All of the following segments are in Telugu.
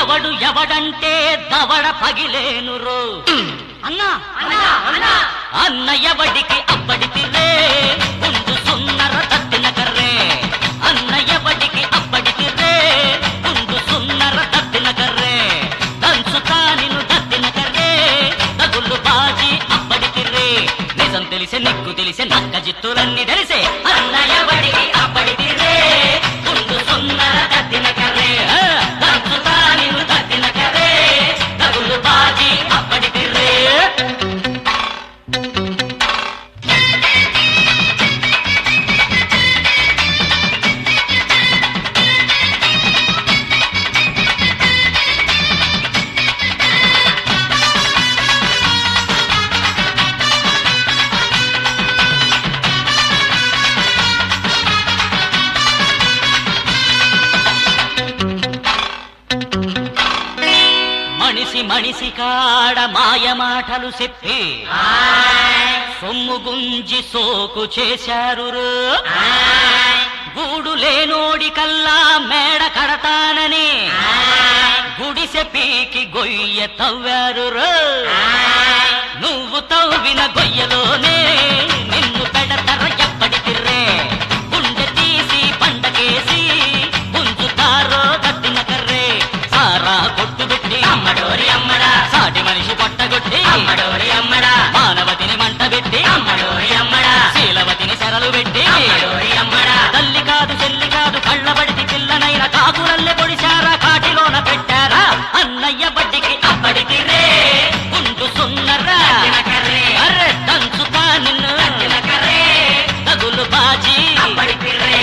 ఎవడు ఎవడంటే దవడ పగిలేను రో అన్నా అన్న ఎవడికి అప్పడికి రే ముందు సున్నర తత్తిన కర్రే అన్న ఎవడికి అప్పడికి రే ముందు సున్నర తత్తిన కర్రే దంచుతా నిన్ను తత్తిన కర్రే తగులు బాజీ అప్పడికి రే నిజం తెలిసే నిక్కు తెలిసే నక్క జిత్తులన్నీ తెలిసే అన్న ఎవడికి అప్పడికి రే ముందు సున్నర తత్తిన కర్రే ఆ, దంచుతా నిన్ను తత్తిన కర్రే తగులు బాజీ అప్పడికి రే మనిషి మనిషి కాడ మాయ మాటలు చెప్పి సొమ్ము గుంజి సోకు చేశారు రో. గూడు లేనోడి కల్లా మేడ కడతానని గుడిసె పీకి గొయ్య తవ్వారు రో. నువ్వు తవ్విన గొయ్యలోనే నిన్ను పెడతర ఎప్పటికి రే గుండె తీసి పండకేసి గుంజుతారో కట్టిన కర్రే సారా కొట్టు పెట్టి అమ్మడోరి అమ్మడా సాటి మనిషి పొట్టగొట్టి అమ్మడోరి అమ్మడా మానవతిని మంట పెట్టి అమ్మడోరి అమ్మడా శీలవతిని సెరలు పెట్టి అమ్మడోరి అమ్మడా తల్లి కాదు చెల్లి కాదు కళ్ళబడితి పిల్లనైన కాకులల్లె పొడిచారా కాటిలోన పెట్టారా అన్నయ్య బడ్డికి అప్పటికి రే గుండు సున్నరా అర్రె దంచుతా నిన్ను తగులు బాజీ అప్పటికి రే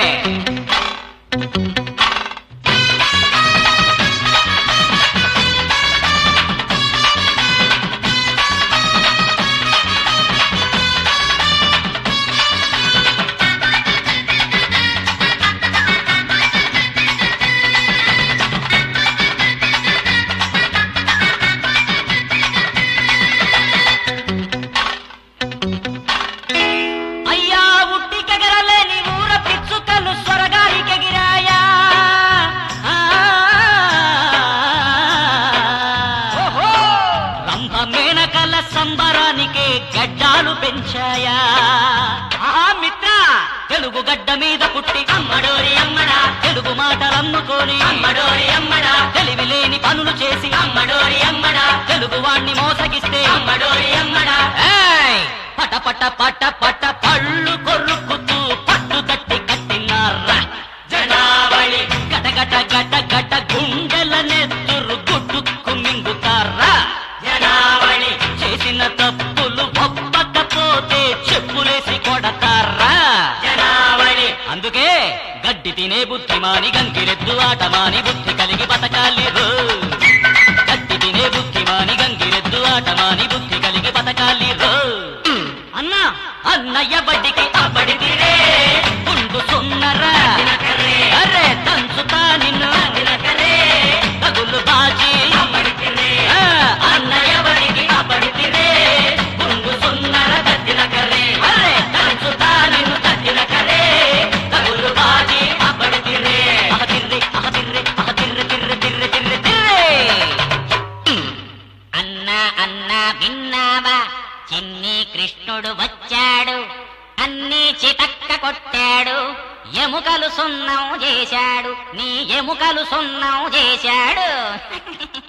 అయ్యా ఉట్టికెగరలేని ఊర పిచ్చుకలు స్వరగాలికెగిరాయా ఆ. రంభ మేనకల సంబరానికి గడ్డాలు పెంచాయా ఆహా మిత్ర తెలుగు గడ్డ మీద పుట్టి అమ్మడోరి అమ్మడా తెలుగు మాటలమ్ముకొని అమ్మడోరి అమ్మడా తెలివి లేని పనులు చేసి అమ్మడోరి అమ్మడా తెలుగు వాణ్ణి మోసగిస్తే అమ్మడోరి అమ్మడా ఏయ్! పట పట పట పట పళ్ళు కొరుకుతూ పట్టు తట్టి కట్టినారా జనావళి గట గట గట గట గుండెల నెత్తురు గుడ్డుకు మింగుతారా జనావళి చేసిన తప్పులు ఒప్పకపోతే చెప్పులేసి కొడతారా జనావళి అందుకే గడ్డి తినే బుద్ధిమాని గంగిరెద్దు ఆటమాని బుద్ధి కలిగి బతకాలి రో. గడ్డి తినే బుద్ధిమాని గంగిరెద్దు ఆటమాని బుద్ధి కలిగి బతకాలి రో అన్నా అన్నయ్య బడ్డికి అబ్బడి తిరే గుండు సున్నరా అరే తంచుతా నిన్ను తగులు బాజీ ఆ, అన్నయ్య బడికి అబ్బడి తిరే గుండు సున్నర దద్దిన కర్రే అరే తంచుతా నిన్ను దద్దిన కర్రే తగులు బాజీ అబ్బడి తిరే అహ తిర్రి అహ తిర్రి అహ తిర్రి తిర్రి తిర్రి తిర్రి తిర్రే అన్నా అన్నా విన్నావా చిన్ని కృష్ణుడు వచ్చాడు అన్ని చితక్క కొట్టాడు ఎముకలు సున్నం చేశాడు నీ ఎముకలు సున్నం చేశాడు